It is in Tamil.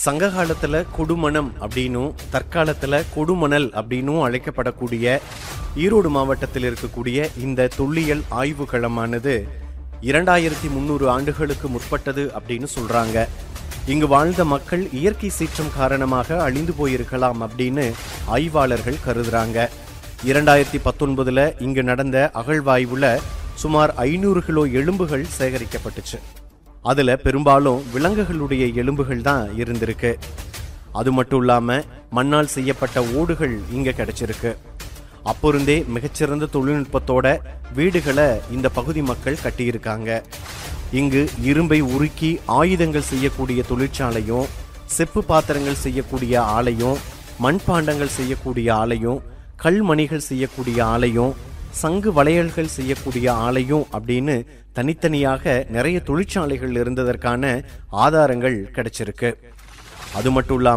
சங்க காலத்துல கொடுமணம் அப்படின்னும் தற்காலத்துல கொடுமணல் அப்படின்னும் அழைக்கப்படக்கூடிய ஈரோடு மாவட்டத்தில் இருக்கக்கூடிய இந்த தொல்லியல் ஆய்வு களமானது இரண்டாயிரத்தி முந்நூறு ஆண்டுகளுக்கு முற்பட்டது அப்படின்னு சொல்றாங்க இங்கு வாழ்ந்த மக்கள் இயற்கை சீற்றம் காரணமாக அழிந்து போயிருக்கலாம் அப்படின்னு ஆய்வாளர்கள் கருதுறாங்க இரண்டாயிரத்தி பத்தொன்பதுல இங்கு நடந்த அகழ்வாய்வுல சுமார் ஐநூறு கிலோ எலும்புகள் சேகரிக்கப்பட்டுச்சு அதுல பெரும்பாலும் விலங்குகளுடைய எலும்புகள் தான் இருந்திருக்கு அது மட்டும் இல்லாம மண்ணால் செய்யப்பட்ட ஓடுகள் இங்க கிடைச்சிருக்கு அப்பொருந்தே மிகச்சிறந்த தொழில்நுட்பத்தோட வீடுகளை இந்த பகுதி மக்கள் கட்டியிருக்காங்க இங்கு இரும்பை உருக்கி ஆயுதங்கள் செய்யக்கூடிய தொழிற்சாலையும் செப்பு பாத்திரங்கள் செய்யக்கூடிய ஆலையும் மண்பாண்டங்கள் செய்யக்கூடிய ஆலையும் கல்மணிகள் செய்யக்கூடிய ஆலையும் சங்கு வளையல்கள் செய்யக்கூடிய ஆலையும் அப்படின்னு தனித்தனியாக நிறைய தொழிற்சாலைகள் இருந்ததற்கான ஆதாரங்கள் கிடைச்சிருக்கு அது மட்டும் இல்லாம